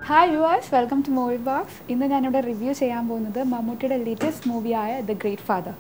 hi viewers welcome to movie box ഇന്ന് ഞാനിവിടെ review ചെയ്യാൻ പോകുന്നത് മമ്മൂട്ടിയുടെ ലേറ്റസ്റ്റ് മൂവിയായ ദ ഗ്രേറ്റ് ഫാദർ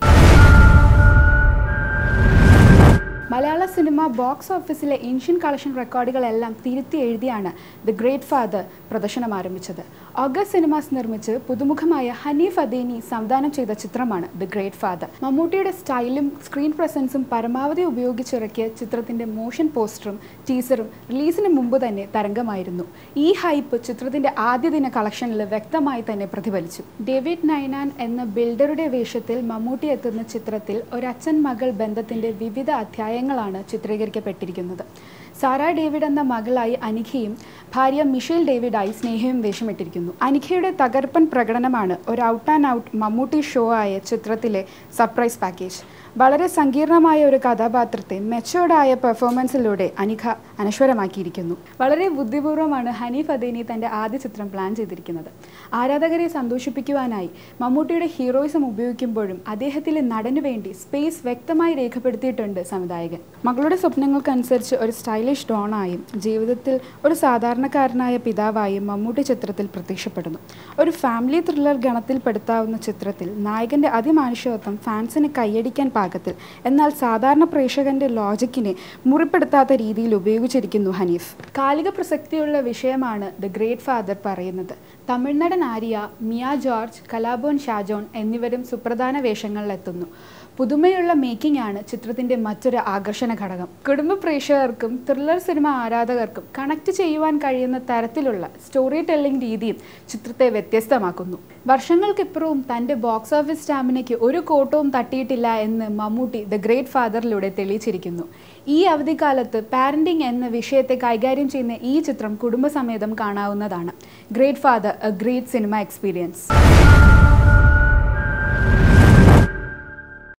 മലയാള സിനിമ ബോക്സ് ഓഫീസിലെ ഏൻഷ്യൻ കളക്ഷൻ റെക്കോർഡുകളെല്ലാം തിരുത്തി എഴുതിയാണ് ദ ഗ്രേറ്റ് ഫാദർ പ്രദർശനം ആരംഭിച്ചത് ഓഗസ്റ്റ് സിനിമാസ് നിർമ്മിച്ച് പുതുമുഖമായ ഹനീഫ് അദേനി സംവിധാനം ചെയ്ത ചിത്രമാണ് ദ ഗ്രേറ്റ് ഫാദർ മമ്മൂട്ടിയുടെ സ്റ്റൈലും സ്ക്രീൻ പ്രസൻസും പരമാവധി ഉപയോഗിച്ചിറക്കിയ ചിത്രത്തിന്റെ മോഷൻ പോസ്റ്ററും ടീസറും റിലീസിന് മുമ്പ് തന്നെ തരംഗമായിരുന്നു ഈ ഹൈപ്പ് ചിത്രത്തിന്റെ ആദ്യ ദിന കളക്ഷനിൽ വ്യക്തമായി തന്നെ പ്രതിഫലിച്ചു ഡേവിഡ് നൈനാൻ എന്ന ബിൽഡറുടെ വേഷത്തിൽ മമ്മൂട്ടി എത്തുന്ന ചിത്രത്തിൽ ഒരച്ഛൻ മകൾ ബന്ധത്തിന്റെ വിവിധ അധ്യായങ്ങളാണ് ചിത്രീകരിക്കപ്പെട്ടിരിക്കുന്നത് സാറ ഡേവിഡ് എന്ന മകളായി അനിഖയും ഭാര്യ മിഷേൽ ഡേവിഡായി സ്നേഹയും വേഷമിട്ടിരിക്കുന്നു അനിഖയുടെ തകർപ്പൻ പ്രകടനമാണ് ഒരു out and out Mammootty show ആയ ചിത്രത്തിലെ സർപ്രൈസ് പാക്കേജ് വളരെ സങ്കീർണമായ ഒരു കഥാപാത്രത്തെ മെച്ചോർഡായ പെർഫോമൻസിലൂടെ അനിഖ അനശ്വരമാക്കിയിരിക്കുന്നു വളരെ ബുദ്ധിപൂർവ്വമാണ് ഹനീഫ് അദേനി തൻ്റെ ആദ്യ ചിത്രം പ്ലാൻ ചെയ്തിരിക്കുന്നത് ആരാധകരെ സന്തോഷിപ്പിക്കുവാനായി മമ്മൂട്ടിയുടെ ഹീറോയിസം ഉപയോഗിക്കുമ്പോഴും അദ്ദേഹത്തിലെ നടനു വേണ്ടി സ്പേസ് വ്യക്തമായി രേഖപ്പെടുത്തിയിട്ടുണ്ട് സംവിധായകൻ മകളുടെ സ്വപ്നങ്ങൾക്കനുസരിച്ച് ഒരു സ്റ്റൈലിഷ് ഡോണായും ജീവിതത്തിൽ ഒരു സാധാരണക്കാരനായ പിതാവായും മമ്മൂട്ടി ചിത്രത്തിൽ പ്രത്യക്ഷപ്പെടുന്നു ഒരു ഫാമിലി ത്രില്ലർ ഗണത്തിൽപ്പെടുത്താവുന്ന ചിത്രത്തിൽ നായകന്റെ അതിമാനുഷ്യത്വം ഫാൻസിന് കൈയടിക്കാൻ പാകത്തിൽ എന്നാൽ സാധാരണ പ്രേക്ഷകന്റെ ലോജിക്കിനെ മുറിപ്പെടുത്താത്ത രീതിയിൽ ഉപയോഗിച്ചിരിക്കുന്നു ഹനീഫ് കാലിക പ്രസക്തിയുള്ള വിഷയമാണ് ദ ഗ്രേറ്റ് ഫാദർ പറയുന്നത് തമിഴ്നടൻ ആര്യ മിയ ജോർജ് കലാബോൻ ഷാജോൺ എന്നിവരും സുപ്രധാന വേഷങ്ങളിലെത്തുന്നു പുതുമയുള്ള മേക്കിംഗ് ആണ് ചിത്രത്തിന്റെ മറ്റൊരു ആകർഷണ ഘടകം കുടുംബ പ്രേക്ഷകർക്കും ത്രില്ലർ സിനിമ ആരാധകർക്കും കണക്ട് ചെയ്യുവാൻ കഴിയുന്ന തരത്തിലുള്ള സ്റ്റോറി ടെല്ലിംഗ് രീതിയും ചിത്രത്തെ വ്യത്യസ്തമാക്കുന്നു വർഷങ്ങൾക്കിപ്പുറവും തന്റെ ബോക്സ് ഓഫീസ് സ്റ്റാമിനയ്ക്ക് ഒരു കോട്ടവും തട്ടിയിട്ടില്ല എന്ന് മമ്മൂട്ടി ദ ഗ്രേറ്റ് ഫാദറിലൂടെ തെളിയിച്ചിരിക്കുന്നു ഈ അവധിക്കാലത്ത് പാരന്റിംഗ് എന്ന വിഷയത്തെ കൈകാര്യം ചെയ്യുന്ന ഈ ചിത്രം കുടുംബസമേതം കാണാവുന്നതാണ് great father a great cinema experience